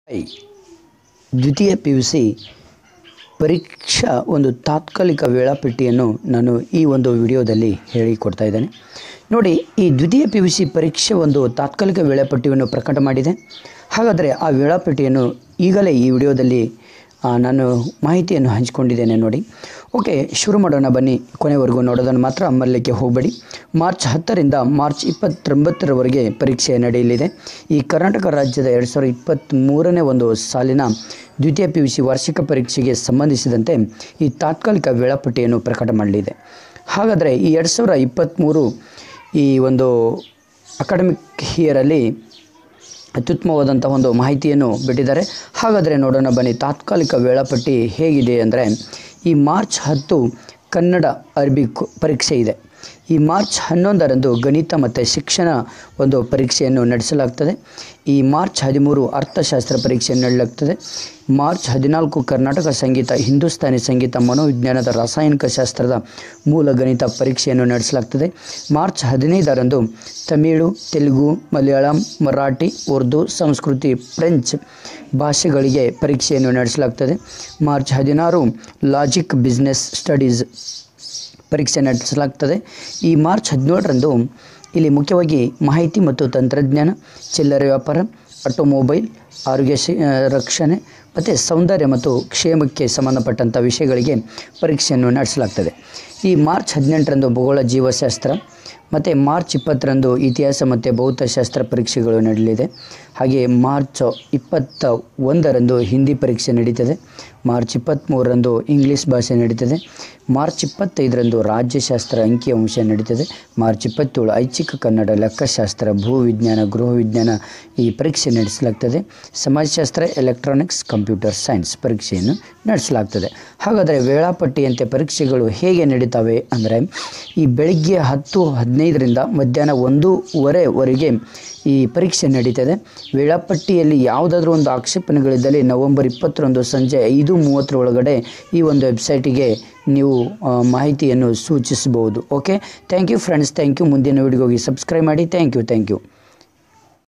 I ದ್ವಿತೀಯ P U C ಪರೀಕ್ಷಾ ಒಂದು ತಾತ್ಕಾಲಿಕ ವೇಳಾಪಟ್ಟಿಯನ್ನು ನಾನು ಈ ಒಂದು ವಿಡಿಯೋದಲ್ಲಿ ಹೇಳಿಕೊಡ್ತಾ ಇದ್ದೇನೆ ನೋಡಿ ಈ ದ್ವಿತೀಯ ಪಿ ಯು ಸಿ ಪರೀಕ್ಷೆ ಒಂದು ತಾತ್ಕಾಲಿಕ ವೇಳಾಪಟ್ಟಿಯನ್ನು ಪ್ರಕಟ ಮಾಡಿದೆ ಹಾಗಾದರೆ ಆ ವೇಳಾಪಟ್ಟಿಯನ್ನು ಈಗಲೇ ಈ ವಿಡಿಯೋದಲ್ಲಿ ಆ, ನಾನು ಮಾಹಿತಿಯನ್ನು ಹಂಚಿಕೊಂಡಿದ್ದೇನೆ ನೋಡಿ ಓಕೆ ಶುರು ಮಾಡೋಣ ಬನ್ನಿ ಕೊನೆವರೆಗೂ ನೋಡೋದನ್ನು ಮಾತ್ರ ಮರಲಿಕ್ಕೆ ಹೋಗಬೇಡಿ ಮಾರ್ಚ್ ಹತ್ತರಿಂದ ಮಾರ್ಚ್ ಇಪ್ಪತ್ತೊಂಬತ್ತರವರೆಗೆ ಪರೀಕ್ಷೆ ನಡೆಯಲಿದೆ ಈ ಕರ್ನಾಟಕ ರಾಜ್ಯದ ಎರಡು ಸಾವಿರದ ಇಪ್ಪತ್ತ್ಮೂರನೇ ಒಂದು ಸಾಲಿನ ದ್ವಿತೀಯ ಪಿ ಯು ಸಿ ವಾರ್ಷಿಕ ಪರೀಕ್ಷೆಗೆ ಸಂಬಂಧಿಸಿದಂತೆ ಈ ತಾತ್ಕಾಲಿಕ ವೇಳಾಪಟ್ಟಿಯನ್ನು ಪ್ರಕಟ ಮಾಡಲಿದೆ ಹಾಗಾದರೆ ಈ ಎರಡು ಸಾವಿರ ಇಪ್ಪತ್ತ್ಮೂರು ಈ ಒಂದು ಅಕಾಡೆಮಿಕ್ ಇಯರಲ್ಲಿ ಅತ್ಯುತ್ತಮವಾದಂಥ ಒಂದು ಮಾಹಿತಿಯನ್ನು ಬಿಟ್ಟಿದ್ದಾರೆ ಹಾಗಾದರೆ ನೋಡೋಣ ಬನ್ನಿ ತಾತ್ಕಾಲಿಕ ವೇಳಾಪಟ್ಟಿ ಹೇಗಿದೆ ಅಂದರೆ ಈ ಮಾರ್ಚ್ ಹತ್ತು ಕನ್ನಡ ಅರಬಿ ಕು- ಪರೀಕ್ಷೆ ಇದೆ ಈ ಮಾರ್ಚ್ ಹನ್ನೊಂದರಂದು ಗಣಿತ ಮತ್ತು ಶಿಕ್ಷಣ ಒಂದು ಪರೀಕ್ಷೆಯನ್ನು ನಡೆಸಲಾಗ್ತದೆ ಈ ಮಾರ್ಚ್ ಹದಿಮೂರು ಅರ್ಥಶಾಸ್ತ್ರ ಪರೀಕ್ಷೆ ನಡೆಯಲಾಗ್ತದೆ ಮಾರ್ಚ್ ಹದಿನಾಲ್ಕು ಕರ್ನಾಟಕ ಸಂಗೀತ ಹಿಂದೂಸ್ತಾನಿ ಸಂಗೀತ ಮನೋವಿಜ್ಞಾನದ ರಾಸಾಯನಿಕ ಶಾಸ್ತ್ರದ ಮೂಲ ಗಣಿತ ಪರೀಕ್ಷೆಯನ್ನು ನಡೆಸಲಾಗ್ತದೆ ಮಾರ್ಚ್ ಹದಿನೈದರಂದು ತಮಿಳು ತೆಲುಗು ಮಲಯಾಳಂ ಮರಾಠಿ ಉರ್ದು ಸಂಸ್ಕೃತಿ ಫ್ರೆಂಚ್ ಭಾಷೆಗಳಿಗೆ ಪರೀಕ್ಷೆಯನ್ನು ನಡೆಸಲಾಗ್ತದೆ ಮಾರ್ಚ್ ಹದಿನಾರು ಲಾಜಿಕ್ ಬಿಸ್ನೆಸ್ ಸ್ಟಡೀಸ್ ಪರೀಕ್ಷೆ ನಡೆಸಲಾಗ್ತದೆ ಈ ಮಾರ್ಚ್ ಹದಿನೇಳರಂದು ಇಲ್ಲಿ ಮುಖ್ಯವಾಗಿ ಮಾಹಿತಿ ಮತ್ತು ತಂತ್ರಜ್ಞಾನ ಚಿಲ್ಲರೆ ವ್ಯಾಪಾರ ಆಟೋಮೊಬೈಲ್ ಆರೋಗ್ಯ ಶಿ ಆ, ರಕ್ಷಣೆ ಮತ್ತು ಸೌಂದರ್ಯ ಮತ್ತು ಕ್ಷೇಮಕ್ಕೆ ಸಂಬಂಧಪಟ್ಟಂಥ ವಿಷಯಗಳಿಗೆ ಪರೀಕ್ಷೆಯನ್ನು ನಡೆಸಲಾಗ್ತದೆ ಈ ಮಾರ್ಚ್ ಹದಿನೆಂಟರಂದು ಭೂಗೋಳ ಜೀವಶಾಸ್ತ್ರ ಮತ್ತು ಮಾರ್ಚ್ ಇಪ್ಪತ್ತರಂದು ಇತಿಹಾಸ ಮತ್ತು ಭೌತಶಾಸ್ತ್ರ ಪರೀಕ್ಷೆಗಳು ನಡೆಯಲಿದೆ ಹಾಗೆ ಮಾರ್ಚ್ ಇಪ್ಪತ್ತ ಒಂದರಂದು ಹಿಂದಿ ಪರೀಕ್ಷೆ ನಡೀತದೆ ಮಾರ್ಚ್ ಇಪ್ಪತ್ತ್ಮೂರರಂದು ಇಂಗ್ಲೀಷ್ ಭಾಷೆ ನಡೀತದೆ ಮಾರ್ಚ್ ಇಪ್ಪತ್ತೈದರಂದು ರಾಜ್ಯಶಾಸ್ತ್ರ ಅಂಕಿಅಂಶ ನಡೀತದೆ ಮಾರ್ಚ್ ಇಪ್ಪತ್ತೇಳು ಐಚ್ಛಿಕ ಕನ್ನಡ ಲೆಕ್ಕಶಾಸ್ತ್ರ ಭೂವಿಜ್ಞಾನ ಗೃಹ ವಿಜ್ಞಾನ ಈ ಪರೀಕ್ಷೆ ನಡೆಸಲಾಗ್ತದೆ ಸಮಾಜಶಾಸ್ತ್ರ ಎಲೆಕ್ಟ್ರಾನಿಕ್ಸ್ ಕಂಪ್ಯೂಟರ್ ಸೈನ್ಸ್ ಪರೀಕ್ಷೆಯನ್ನು ನಡೆಸಲಾಗ್ತದೆ ಹಾಗಾದರೆ ವೇಳಾಪಟ್ಟಿಯಂತೆ ಪರೀಕ್ಷೆಗಳು ಹೇಗೆ ನಡೀತವೆ ಅಂದರೆ ಈ ಬೆಳಗ್ಗೆ ಹತ್ತು ಹದಿನೈದರಿಂದ ಮಧ್ಯಾಹ್ನ ಒಂದೂವರೆವರೆಗೆ ಈ ಪರೀಕ್ಷೆ ನಡೀತದೆ ವೇಳಾಪಟ್ಟಿಯಲ್ಲಿ ಯಾವುದಾದ್ರೂ ಒಂದು ಆಕ್ಷೇಪಣೆಗಳಿದ್ದಲ್ಲಿ ನವೆಂಬರ್ ಇಪ್ಪತ್ತರಂದು ಸಂಜೆ ಐದು ಮೂವತ್ತರ ಒಳಗಡೆ ಈ ಒಂದು ವೆಬ್ಸೈಟಿಗೆ ನೀವು ಆ, ಮಾಹಿತಿಯನ್ನು ಸೂಚಿಸಬಹುದು okay thank you friends thank you ಮುಂದಿನ ವಿಡಿಯೋಗೆ ಸಬ್ಸ್ಕ್ರೈಬ್ ಮಾಡಿ ಥ್ಯಾಂಕ್ ಯು ಥ್ಯಾಂಕ್ ಯು